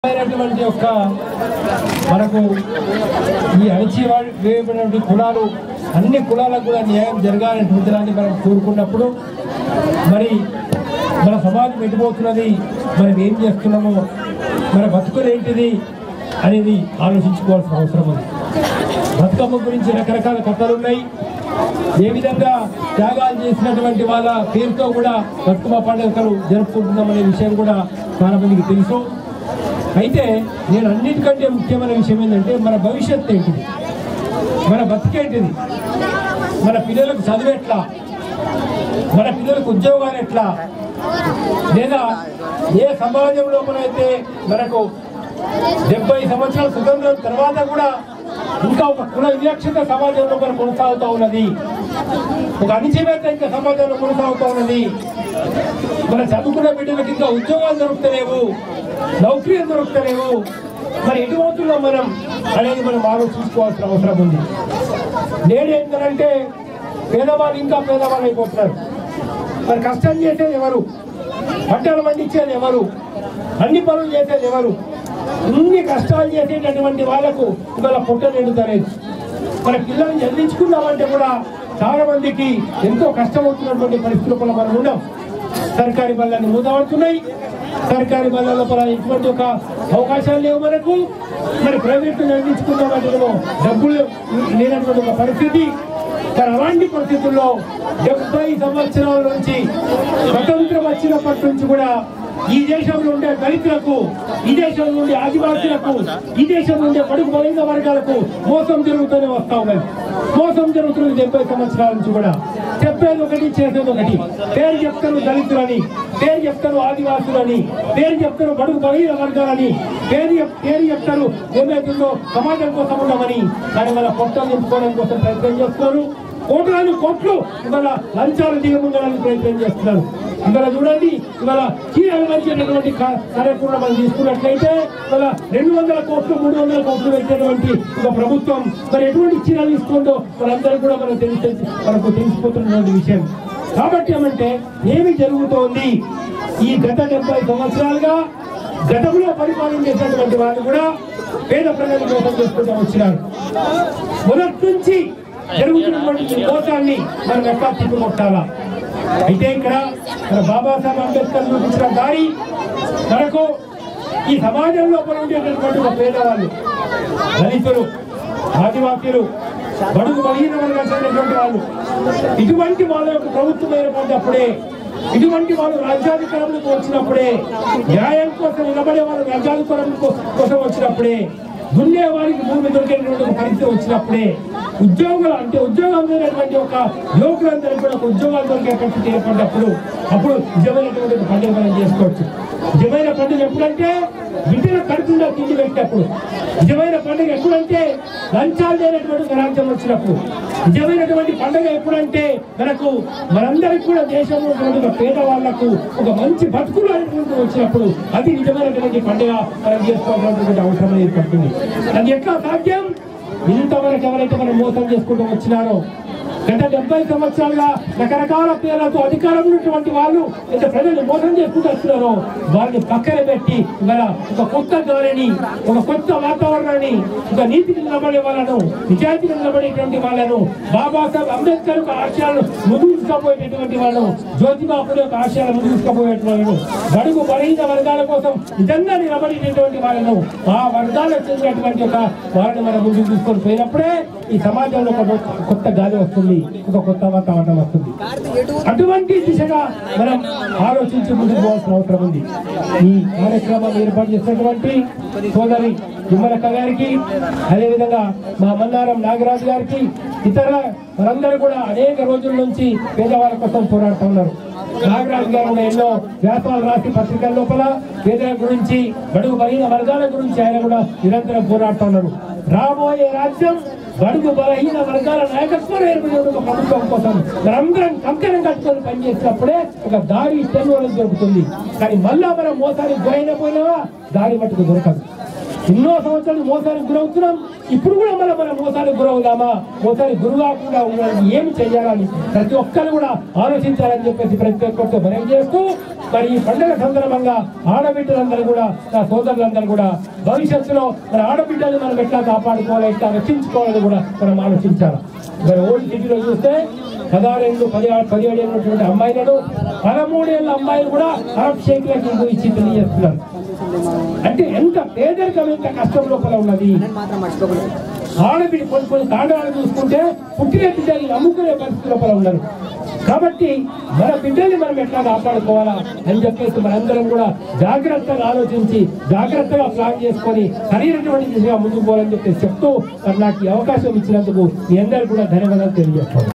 అయినటువంటి యొక్క మనకు ఈ అణిచి వేయబడినటువంటి కులాలు అన్ని కులాలకు కూడా న్యాయం జరగాలనేటువంటి దాన్ని మనం కోరుకున్నప్పుడు మరి మన సమాజం ఎటుపోతున్నది మనం ఏం చేస్తున్నామో మన బతుకులు ఏంటిది అనేది ఆలోచించుకోవాల్సిన అవసరం ఉంది బతుకమ్మ గురించి రకరకాల కథలు ఉన్నాయి ఏ విధంగా త్యాగాలు చేసినటువంటి వాళ్ళ పేరుతో కూడా బతుకమ్మ పండుగలు జరుపుకుంటున్నామనే విషయం కూడా చాలా మందికి తెలుసు అయితే నేను అన్నిటికంటే ముఖ్యమైన విషయం ఏంటంటే మన భవిష్యత్తు ఏంటిది మన బతికేంటిది మన పిల్లలకు చదువు ఎట్లా మన పిల్లలకు ఉద్యోగాలు ఎట్లా లేదా ఏ సమాజం లోపలైతే మనకు డెబ్బై సంవత్సరాల స్వతంత్రం తర్వాత కూడా ఇంకా ఒక కుల వివక్షత సమాజంలో మనం కొనసాగుతూ ఉన్నది ఒక అణిచివేత ఇంకా సమాజంలో కొనసాగుతూ ఉన్నది మన చదువుకున్న బిడ్డలకి ఇంకా ఉద్యోగాలు దొరుకుతలేవు నౌకరీలు దొరుకుతలేవు మరి ఎటు పోతున్నాం మనం అనేది మనం ఆలోచించుకోవాల్సిన అవసరం ఉంది నేడు ఏంటంటే పేదవాళ్ళు ఇంకా పేదవాళ్ళు అయిపోతున్నారు మరి కష్టం చేసేది ఎవరు పంటలు పండించేది ఎవరు అన్ని పనులు చేసేది ఎవరు ఇన్ని కష్టాలు చేసేటటువంటి వాళ్ళకు ఇవాళ పొట్ట నిండుతలేదు మన పిల్లల్ని చదివించుకున్నామంటే కూడా చాలా మందికి ఎంతో కష్టమవుతున్నటువంటి పరిస్థితుల్లో మనం ఉన్నాం సర్కారీ బళ్ళని మూతపడుతున్నాయి సర్కారీ బళ్ళ లోపల ఎటువంటి ఒక అవకాశాలు లేవు మనకు మరి ప్రైవేట్ నిర్మించుకున్నామంటే డబ్బులు లేనటువంటి ఒక పరిస్థితి మరి అలాంటి పరిస్థితుల్లో డెబ్బై సంవత్సరాల నుంచి స్వతంత్రం వచ్చినప్పటి నుంచి కూడా ఈ దేశంలో ఉండే దళితులకు ఈ దేశంలో ఉండే ఆదివాసులకు ఈ దేశంలో ఉండే పడుగు బలైన వర్గాలకు మోసం జరుగుతూనే వస్తా ఉన్నది మోసం జరుగుతున్నది డెబ్బై సంవత్సరాల నుంచి కూడా చెప్పేది ఒకటి చేసేది ఒకటి పేరు చెప్తారు దళితులని పేరు చెప్తారు ఆదివాసులని పేరు చెప్తారు బడుగు బలైన వర్గాలని పేరు చెప్- పేరు చెప్తారు ఏమైతుందో సమాజం కోసం ఉండమని కానీ వాళ్ళ పొట్టలు నింపుకోవడం కోసం ప్రయత్నం చేస్తున్నారు కోట్లాను కోట్లు ఇవాళ లంచాలు దిగముందడానికి ప్రయత్నం చేస్తున్నారు ఇవాళ చూడండి ఇవాళ చీరలు మంచినటువంటి కార్యక్రమం మనం తీసుకున్నట్లయితే ఇవాళ రెండు వందల కోట్లు మూడు వందల కోట్లు పెట్టినటువంటి ఒక ప్రభుత్వం మరి ఎటువంటి చీరలు తీసుకుందో మనందరూ కూడా మనకు తెలిసి మనకు తెలిసిపోతున్నటువంటి విషయం కాబట్టి ఏమంటే ఏమి జరుగుతోంది ఈ గత డెబ్బై సంవత్సరాలుగా గతంలో పరిపాలన చేసినటువంటి వాళ్ళు కూడా పేద ప్రజలు మోసం చేసుకుంటూ వచ్చినారు మొదటి నుంచి జరుగుతున్నటువంటి ఈ మోసాన్ని మనం ఎట్లా తిప్పుకొట్టాలా అయితే ఇక్కడ మన బాబాసాహెబ్ అంబేద్కర్ చూపించిన దారి మనకు ఈ సమాజం లోపల ఉండేటటువంటి ఒక పేదవాళ్ళు దళితులు ఆదివాసీలు బడుగు బలహీన వర్గాలు చెందినటువంటి వాళ్ళు ఇటువంటి వాళ్ళ యొక్క ప్రభుత్వం ఏర్పడినప్పుడే ఇటువంటి వాళ్ళు రాజ్యాధికారంలోకి వచ్చినప్పుడే న్యాయం కోసం నిలబడే వాళ్ళు రాజ్యాధికారం కో- కోసం వచ్చినప్పుడే దున్నే వారికి భూమి దొరికేటువంటి ఒక పరిస్థితి వచ్చినప్పుడే ఉద్యోగులు అంటే ఉద్యోగం లేనటువంటి ఒక యువకులందరికీ కూడా ఒక ఉద్యోగాలు దొరికే పరిస్థితి ఏర్పడినప్పుడు అప్పుడు నిజమైనటువంటి ఒక పండుగ మనం చేసుకోవచ్చు నిజమైన పండుగ ఎప్పుడంటే బిడ్డల కడుపులో తిండి పెట్టినప్పుడు నిజమైన పండుగ ఎప్పుడంటే లంచాలు లేనటువంటి ఒక రాజ్యం వచ్చినప్పుడు నిజమైనటువంటి పండుగ ఎప్పుడంటే మనకు మనందరికి కూడా దేశంలో ఉన్నటువంటి ఒక పేదవాళ్లకు ఒక మంచి బతుకులు అనేటువంటి వచ్చినప్పుడు అది నిజమైనటువంటి పండుగ మనం చేసుకోవాల్సినటువంటి అవసరం ఏర్పడుతుంది అది ఎట్లా సాధ్యం ఇంతవరకు ఎవరైతే మనం మోసం చేసుకుంటూ వచ్చినారో గత డెబ్బై సంవత్సరాలుగా రకరకాల పేర్లతో అధికారం ఉన్నటువంటి వాళ్ళు ఇంత ప్రజలు మోసం చేసుకుంటూ వస్తున్నారో వాళ్ళని పక్కన పెట్టి ఇవాళ ఒక కొత్త గాలిని ఒక కొత్త వాతావరణాన్ని ఒక నీతికి నిలబడే వాళ్ళను నిజాయితీకి నిలబడేటువంటి వాళ్ళను బాబాసాహెబ్ అంబేద్కర్ యొక్క ఆశయాలను ముందుకు తీసుకుపోయేటటువంటి వాళ్ళను జ్యోతిబా ఫులే యొక్క ఆశయాలను ముందుకు తీసుకుపోయేటువంటి వాళ్ళను బడుగు బలహీన వర్గాల కోసం నిజంగా నిలబడేటటువంటి వాళ్ళను ఆ వర్గాలకు చెందినటువంటి ఒక వాళ్ళని మనం ముందుకు తీసుకొని పోయినప్పుడే ఈ సమాజంలో ఒక కొత్త గాలి వస్తుంది ఒక కొత్త వాతావరణం వస్తుంది అటువంటి దిశగా మనం ఆలోచించి ముందుకు పోవాల్సిన అవసరం ఉంది ఈ కార్యక్రమం ఏర్పాటు చేసినటువంటి సోదరి విమలక్క గారికి అదేవిధంగా మా మన్నారం నాగరాజు గారికి ఇతర వారందరూ కూడా అనేక రోజుల నుంచి పేదవాళ్ళ కోసం పోరాడుతూ ఉన్నారు నాగరాజు గారు కూడా ఎన్నో వ్యాపారాలు రాసి పత్రికల లోపల పేదల గురించి బడుగు బలహీన వర్గాల గురించి ఆయన కూడా నిరంతరం పోరాడుతూ ఉన్నారు రాబోయే రాజ్యం బడుగు బలహీన వర్గాల నాయకత్వం ఏర్పడే ఒక ప్రభుత్వం కోసం మనందరం కంకణం కట్టుకొని పనిచేసినప్పుడే ఒక దారి టెన్నువరకు దొరుకుతుంది కానీ మళ్ళా మనం మోసానికి గురైన పోయినా దారి మట్టుకు దొరకదు ఎన్నో సంవత్సరాలు మోసానికి గురవుతున్నాం ఇప్పుడు కూడా మనం మన మోసానికి గురవుదామా మోసానికి గురి కాకుండా ఉండడానికి ఏమి చేయాలని ప్రతి ఒక్కరు కూడా ఆలోచించాలని చెప్పేసి ప్రతి ఒక్కరితో మనం చేస్తూ మరి ఈ పండుగ సందర్భంగా ఆడబిడ్డలందరూ కూడా నా సోదరులందరూ కూడా భవిష్యత్తులో మన ఆడబిడ్డలు మనం ఎట్లా కాపాడుకోవాలి ఎట్లా రక్షించుకోవాలని కూడా మనం ఆలోచించాలి మరి ఓల్డ్ సిటీలో చూస్తే పదహారేళ్ళు పదిహేడు పదిహేడు ఉన్నటువంటి అమ్మాయిలను పదమూడేళ్ళ అమ్మాయిలు కూడా అరబ్ షేక్లకి ఇచ్చి పెళ్లి చేస్తున్నారు అంటే ఎంత పేదరికం ఎంత కష్టం లోపల ఉన్నది ఆడబిడ్డ కొన్ని కొన్ని కాండాలు చూసుకుంటే పుట్టిన బిడ్డల్ని నమ్ముకునే పరిస్థితి లోపల ఉన్నారు కాబట్టి మన బిడ్డల్ని మనం ఎట్లా కాపాడుకోవాలా అని చెప్పేసి మనందరం కూడా జాగ్రత్తగా ఆలోచించి జాగ్రత్తగా ప్లాన్ చేసుకొని సరైనటువంటి దిశగా ముందుకు పోవాలని చెప్పేసి చెప్తూ మరి నాకు ఈ అవకాశం ఇచ్చినందుకు మీ అందరికీ కూడా ధన్యవాదాలు తెలియజేస్తాను